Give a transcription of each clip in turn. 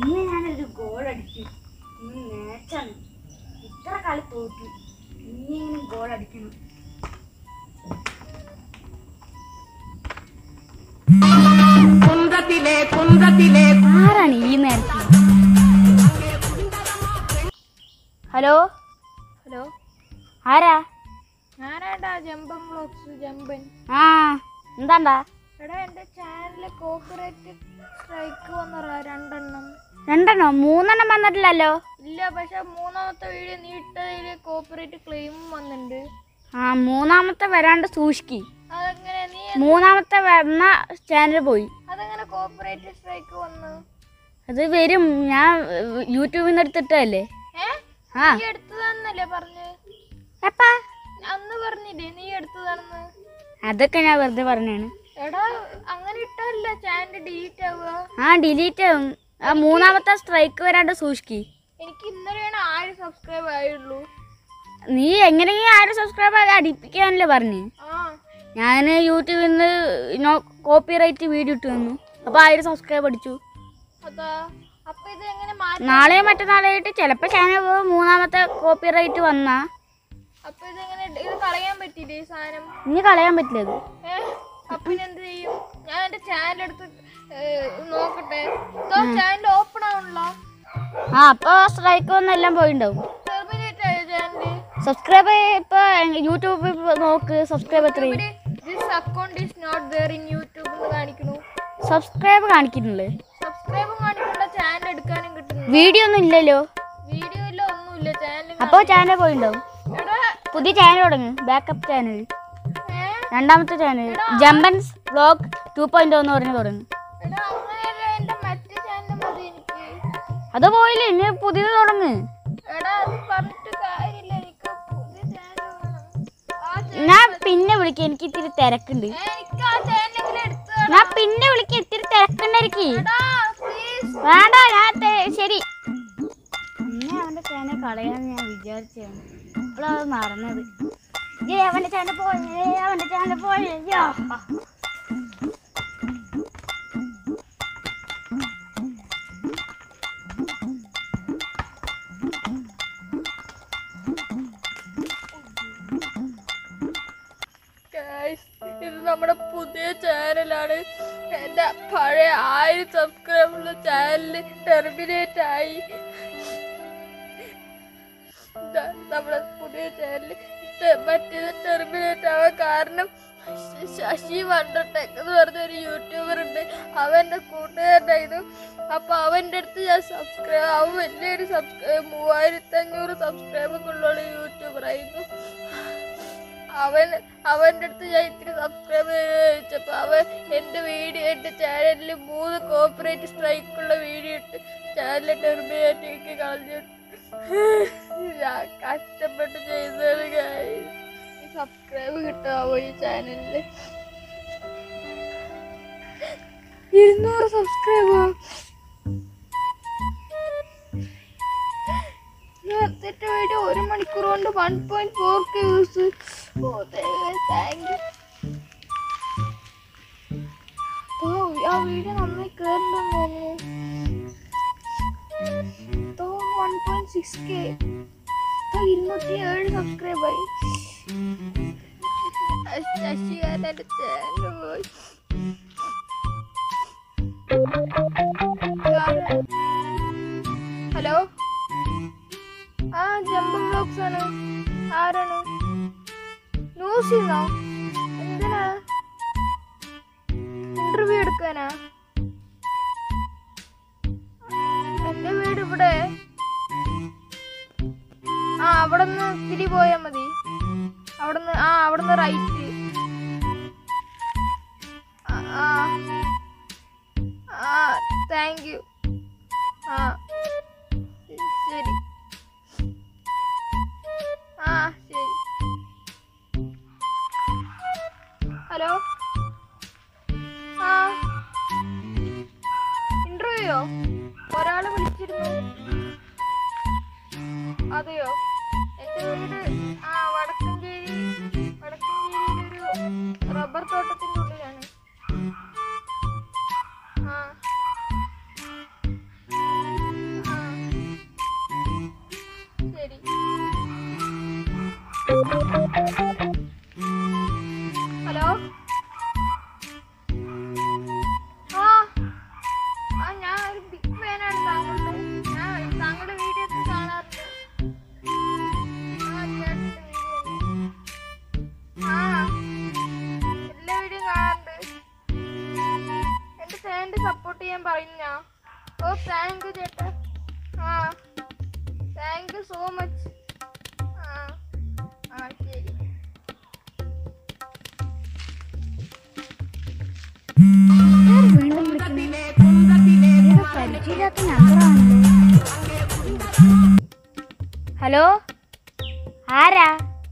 ഇന്ന് ഞാനൊരു ഗോൾ അടിച്ചു ഇന്ന് മാച്ചാണ് ഇത്ര കളി തോറ്റു ഇനിയെങ്കിലും ഗോൾ അടിക്കണം കുന്തത്തിലെ കുന്തത്തിലെ ആരാണ് ഈ നേരത്തെ ഹലോ ഹലോ ആരാ ഞാനാടാ ജമ്പൻ ബ്ലോഗ്സ് ജമ്പൻ ആ എന്താണ്ടാ എടാ എൻ്റെ ചാനലിൽ കോപ്പറേറ്റ് സ്ട്രൈക്ക് വന്നറാ രണ്ടെണ്ണം രണ്ടെണ്ണോ മൂന്നെണ്ണം വന്നിട്ടില്ലല്ലോ ഇല്ല പക്ഷെ മൂന്നാമത്തെ വീഡിയോ നീ ഇട്ടതിൽ കോപ്പറേറ്റ് ക്ലെയിമും വന്നിട്ടുണ്ട് ആ മൂന്നാമത്തെ വരാണ്ട് സൂക്ഷിക്ക് അതെങ്ങനെ നീ മൂന്നാമത്തെ വന്ന ചാനൽ പോയി അതെങ്ങനെ കോപ്പറേറ്റ് സ്ട്രൈക്ക് വന്നു അത് വരും ഞാൻ ഏഹ്, യൂട്യൂബിൽ നിന്ന് എടുത്തിട്ടല്ലേ ഏ ആ നീ എടുത്തതാന്നല്ലേ പറഞ്ഞ് എപ്പാ അന്ന് പറഞ്ഞില്ലേ നീ എടുത്തതാണെന്ന് അതൊക്കെ ഞാൻ വെറുതെ പറഞ്ഞാണ് എടാ അങ്ങനെ ഇട്ടല്ല ചാനൽ ഡിലീറ്റ് ആവുക ആ ഡിലീറ്റ് ആവും ആ മൂന്നാമത്തെ സ്ട്രൈക്ക് വരാണ്ട് സൂക്ഷിക്ക് എനിക്ക് ഇന്നലെയാണ് ആയിരം സബ്സ്ക്രൈബ് ആയുള്ളൂ നീ എങ്ങനെയെങ്കിലും ആരും സബ്സ്ക്രൈബ് ആയി അടിപ്പിക്കാനല്ലേ പറഞ്ഞു ആ ഞാൻ യൂട്യൂബിൽ നിന്ന് കോപ്പി റൈറ്റ് വീഡിയോ ഇട്ട് തന്നു അപ്പോൾ ആയിരം സബ്സ്ക്രൈബ് അടിച്ചു അതാ അപ്പൊ ഇത് എങ്ങനെ മാറ്റി നാളെയോ മറ്റന്നാളായിട്ട് ചിലപ്പോൾ ചാനൽ മൂന്നാമത്തെ കോപ്പി റൈറ്റ് വന്നാ അപ്പൊ ഇതെങ്ങനെ ഇത് കളയാൻ പറ്റിയില്ലേ ഈ സാധനം ഇനി കളയാൻ പറ്റില്ല ഇത് ഏ അപ്പൊ ഇനി എന്ത് ചെയ്യും ഞാൻ എന്റെ ചാനൽ എടുത്ത് ഏ, നോക്കട്ടെ ചാനൽ ഓപ്പൺ ആവണല്ലോ ആ അപ്പോൾ സ്ട്രൈക്ക് വന്നെല്ലാം പോയിണ്ടാവും ടെർമിനേറ്റ് ആയോ ചാനല് സബ്സ്ക്രൈബ് ഇപ്പോൾ യൂട്യൂബിൽ നോക്ക് സബ്സ്ക്രൈബ് എത്രയും this account is not there in YouTube എന്ന് കാണിക്കണു സബ്സ്ക്രൈബ് കാണിക്കുന്നുള്ളു സബ്സ്ക്രൈബും കാണിക്കണ്ട ചാനൽ എടുക്കാനും കിട്ടുന്നു വീഡിയോ ഒന്നും ഇല്ലല്ലോ വീഡിയോ ഇല്ല ഒന്നുമില്ല ചാനൽ അപ്പോൾ ചാനൽ പോയിണ്ടാവും എടാ പുതിയ ചാനൽ തുടങ്ങി ബാക്കപ്പ് ചാനൽ ഏ രണ്ടാമത്തെ ചാനൽ ജമ്പൻസ് വ്ലോഗ് ടു പോയിന്റ് എന്ന് പറഞ്ഞ് തുടങ്ങി എടാ അങ്ങനെയല്ല എന്റെ മറ്റേ ചാനൽ മതി എനിക്ക് അത് പോയില്ലേ ഇനി പുതിയത് തുടങ്ങ് എടാ അത് പറഞ്ഞിട്ട് കാര്യമില്ല എനിക്ക് പുതിയ ചാനൽ വേണം ആ ചാനൽ ഞാൻ പിന്നെ വിളിക്കാം എനിക്ക് ഇത്തിരി തിരക്കുണ്ട് എനിക്ക് ആ ചാനലെങ്കിലും എടുത്തു ഞാൻ പിന്നെ വിളിക്കാം ഇത്തിരി തിരക്കുണ്ടായിരിക്കും എടാ പ്ലീസ് വേണ്ട ഞാൻ തെ- ശരി പിന്നെ അവന്റെ ചാനൽ കളയാന്ന് ഞാൻ വിചാരിച്ചാണ് ഇപ്പോഴത് നടന്നത് ഏ അവന്റെ ചാനൽ പോയേ അവന്റെ ചാനൽ പോയേ യ്യോ. ഗൈസ് ഇത് നമ്മുടെ പുതിയ ചാനലാണ് എൻ്റെ പഴയ ആയിരം സബ്സ്ക്രൈബുള്ള ചാനൽ ടെർമിനേറ്റ് ആയി ദാ നമ്മുടെ പുതിയ ചാനൽ മറ്റേത് ടെർമിനേറ്റ് ആവാൻ കാരണം ശ- ശശി വണ്ടർടെക് എന്ന് പറഞ്ഞൊരു യൂട്യൂബർ ഉണ്ട് അവൻ്റെ കൂട്ടുകാരനായിരുന്നു അപ്പോൾ അവൻ്റെ അടുത്ത് ഞാൻ സബ്സ്ക്രൈബ് അവൻ വലിയൊരു സബ്സ്ക്രൈബ് മൂവായിരത്തി അഞ്ഞൂറ് സബ്സ്ക്രൈബൊക്കെ ഉള്ള യൂട്യൂബറായിരുന്നു അവൻ അവൻ്റെ അടുത്ത് ഞാൻ ഇത്തിരി സബ്സ്ക്രൈബ് ചോദിച്ചപ്പോൾ അവൻ എൻ്റെ വീഡിയോ എൻ്റെ ചാനലിൽ മൂന്ന് കോപ്പറേറ്റ് സ്ട്രൈക്കുള്ള വീഡിയോ ഇട്ട് ചാനൽ ടെർമിനേറ്റ് കളഞ്ഞിട്ട് ഞാൻ കഷ്ടപ്പെട്ട് ചെയ്തത് ഈ സബ്സ്ക്രൈബ് കിട്ടാവോ ഈ ചാനലിൽ ഇരുന്നൂറ് സബ്സ്ക്രൈബോ നേരത്തെ വീഡിയോ ഒരു മണിക്കൂർ കൊണ്ട് one point four K views ഓ താങ്ക് യു ആ വീഡിയോ നന്നായി കയറുന്നുണ്ടെന്ന് തോന്നുന്നു വൺ പോയിന്റ് സിക്സ് കെ ഇരുന്നൂറ്റി ഏഴ് സബ്സ്ക്രൈബായി ശശികാരൻ്റെ ചാനൽ പോയി ഹലോ ആ ജമ്പ ബ്ലോഗ്സ് ആണ് ആരാണ് ന്യൂസിന്നോ എന്തിനാ ഇന്റർവ്യൂ എടുക്കാനാ എന്റെ വീട് ഇവിടെ ആ അവിടെ നിന്ന് തിരി പോയാ മതി അവിടുന്ന് ആ അവിടുന്ന് റൈറ്റ് ആ ആ താങ്ക് യു ആ ശരി ആ ശരി ഹലോ ആ ഇന്റർവ്യൂയോ ഒരാള് വിളിച്ചിരുന്നു അതെയോ എന്റെ വീട് ആ വടക്കഞ്ചേരി വടക്കഞ്ചേരിയിലൊരു റബ്ബർ തോട്ടത്തിന്റെ ഉള്ളിലാണ് ആ ഹലോ ആ ആ ഞാൻ ഒരു ബിഗ് ഫാനാണ് താങ്കളുടെ ഞാൻ താങ്കളുടെ വീഡിയോ ഒക്കെ കാണാറുണ്ട് ആ ചേട്ടൻ്റെ വീഡിയോ ആ എല്ലാ വീഡിയോ കാണാറുണ്ട് എന്റെ ചാനൽ സപ്പോർട്ട് ചെയ്യാൻ പറയുന്ന ഓ താങ്ക് യു ചേട്ടാ ആ താങ്ക് യു സോ മച്ച് ആ ആ ശരി വീണ്ടും വിളിക്കുന്നു പരിചയമില്ലാത്ത നമ്പറാണല്ലോ ഹലോ ആരാ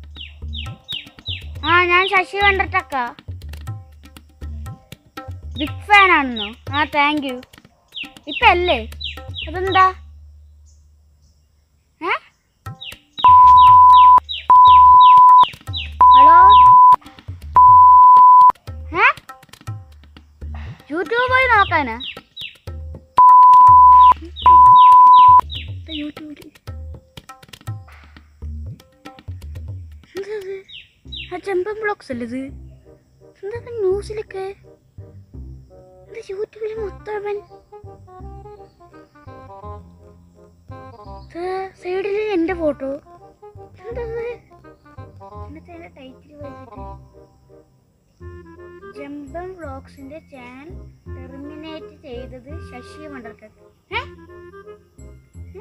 ആ ഞാൻ ശശി കണ്ടിട്ടക്ക ബിഗ് ഫാൻ ആണെന്നോ ആ താങ്ക് യു ഇപ്പൊ അല്ലേ അതെന്താ ഏ ഹലോ ഏ യൂട്യൂബ് പോയി നോക്കാനാ യൂട്യൂബിൽ എന്തത് ആ ചെമ്പൻ ബ്ലോഗ്സ് അല്ലേ ഇത് എന്താ ന്യൂസിലൊക്കെ എന്താ യൂട്യൂബിൽ മൊത്തം അവൻ സൈഡിൽ എൻ്റെ ഫോട്ടോ എന്തത് എന്നിട്ട് എൻ്റെ ടൈറ്റിൽ വായിച്ചിട്ട് ജംബം വ്ളോഗ്സിന്റെ ചാനൽ ടെർമിനേറ്റ് ചെയ്തത് ശശി വണ്ടർക്കർ ഏ? ഏ?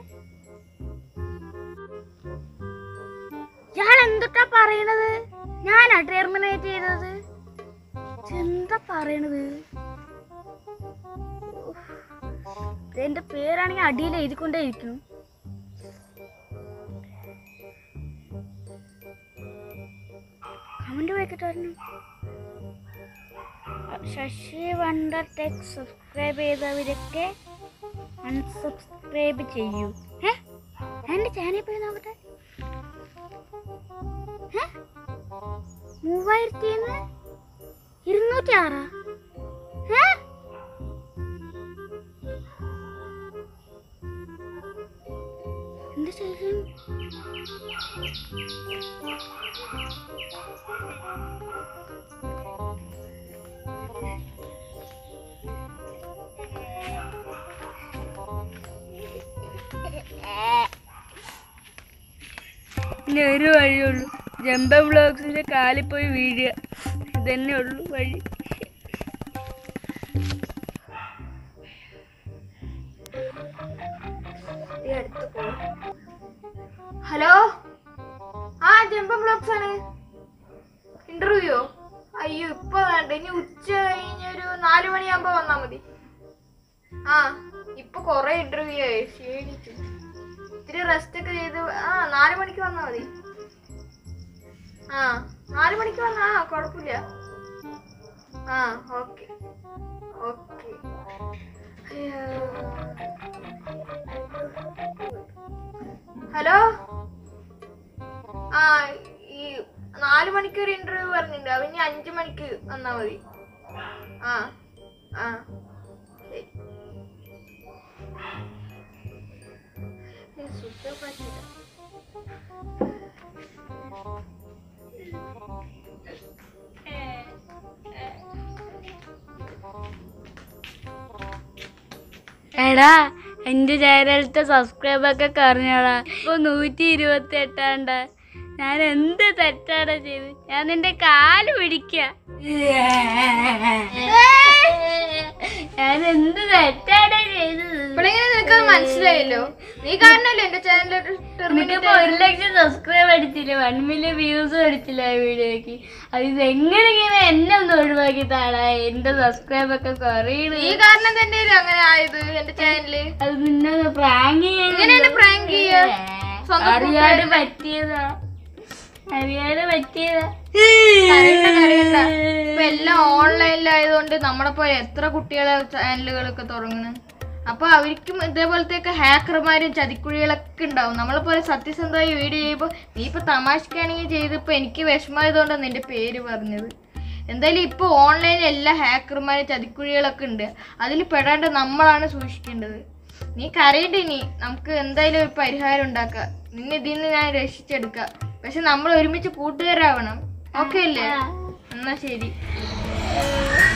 ഇയാൾ എന്തൊട്ടാ പറയണത് ഞാനാ ടെർമിനേറ്റ് ചെയ്തത് എന്താ പറയണത് ഉഫ്. ഇത് എന്റെ പേരാണെങ്കിൽ അടിയിൽ എഴുതിക്കൊണ്ടേ ഇരിക്കുന്നു കമന്റ് വായിക്കട്ടായിരുന്നു ശശി വണ്ടർ ടെക് സബ്സ്ക്രൈബ് ചെയ്തവരൊക്കെ അൺസബ്സ്ക്രൈബ് ചെയ്യൂ ഏ എൻ്റെ ചാനൽ പോയി നോക്കട്ടെ ഏ? മൂവായിരത്തി ഇരുന്നൂറ്റി ആറാ ഏ? എന്ത് ചെയ്യും പിന്നെ ഒരു വഴിയുള്ളൂ ജമ്പ ബ്ലോഗ്സിന്റെ കാലിൽ പോയി വീഴുക ഇതന്നെ ഉള്ളൂ വഴി ഹലോ ആ ജമ്പം ബ്ലോഗ്സ് ആണ് ഇന്റർവ്യൂ അയ്യോ ഇപ്പൊ വേണ്ട ഇനി ഉച്ച കഴിഞ്ഞൊരു നാലു മണിയാകുമ്പോ വന്നാ മതി ആ ഇപ്പൊ കൊറേ ഇന്റർവ്യൂ ആയി ക്ഷീണിച്ചു ഇത്തിരി റെസ്റ്റ് ഒക്കെ ചെയ്ത് ആ നാലു മണിക്ക് വന്നാ മതി ആ നാലു മണിക്ക് വന്നാ ആ കുഴപ്പമില്ല ആ ഓക്കെ ഓക്കെ ഹലോ ആ ഈ നാല് മണിക്ക് ഒരു ഇന്റർവ്യൂ പറഞ്ഞിട്ടുണ്ട് അവ ഇനി അഞ്ചു മണിക്ക് വന്നാ മതി ആ ആ ശരി ഏ, സ്വിച്ച് ഓഫ് ആക്കിയില്ല. എടാ എൻ്റെ ചാനലിലത്തെ സബ്സ്ക്രൈബൊക്കെ കുറഞ്ഞോടാ ഇപ്പൊ നൂറ്റി ഇരുപത്തി എട്ടാണ്ട ഞാൻ എന്ത് തെറ്റാടാ ചെയ്ത് ഞാൻ നിന്റെ കാല് പിടിക്ക ഞാൻ എന്ത് തെറ്റാടാ ചെയ്തത് ഇപ്പോഴെങ്ങനെ നിനക്കത് മനസ്സിലായല്ലോ നീ കാരണല്ലേ എന്റെ ചാനൽ എനിക്കിപ്പോ ഒരു ലക്ഷം സബ്സ്ക്രൈബ് അടിച്ചില്ല വൺ മില്യൺ വ്യൂസ് അടിച്ചില്ല ആ വീഡിയോക്ക് അത് ഇത് എങ്ങനെയെങ്കിലും എന്നെ ഒന്ന് ഒഴിവാക്കി താടാ എന്റെ സബ്സ്ക്രൈബ് ഒക്കെ കുറയണ നീ കാരണം തന്നെയല്ലേ അങ്ങനെ ആയത് എന്റെ ചാനല് അത് നിന്നെ പ്രാങ്ക് എങ്ങനെയാണ് prank ചെയ്യാ? സ്വന്തം അറിയാതെ പറ്റിയതാ അറിയാതെ പറ്റിയതാ കരയണ്ട, കരയണ്ട. ഇപ്പൊ എല്ലാം ഓൺലൈനിലായതുകൊണ്ട് നമ്മളെ പോലെ എത്ര കുട്ടികളെ ചാനലുകളൊക്കെ തുടങ്ങുന്നു അപ്പൊ അവർക്കും ഇതേപോലത്തെയൊക്കെ ഹാക്കർമാരും ചതിക്കുഴികളൊക്കെ ഉണ്ടാവും നമ്മളെ പോലെ സത്യസന്ധമായി വീഡിയോ ചെയ്യുമ്പോൾ നീ ഇപ്പൊ തമാശക്കാണെങ്കിൽ ചെയ്തപ്പോ എനിക്ക് വിഷമമായതുകൊണ്ടാണ് നിന്റെ പേര് പറഞ്ഞത് എന്തായാലും ഇപ്പൊ ഓൺലൈനിൽ എല്ലാ ഹാക്കർമാരും ചതിക്കുഴികളൊക്കെ ഉണ്ട് അതിൽ പെടാണ്ട് നമ്മളാണ് സൂക്ഷിക്കേണ്ടത് നീ കരയണ്ട ഇനി നമുക്ക് എന്തായാലും ഒരു പരിഹാരം ഉണ്ടാക്കാം നിന്നെ ഇതിൽ നിന്ന് ഞാൻ രക്ഷിച്ചെടുക്കാം പക്ഷെ നമ്മൾ ഒരുമിച്ച് കൂട്ടുകാരാവണം ഓക്കെ അല്ലേ എന്നാ ശരി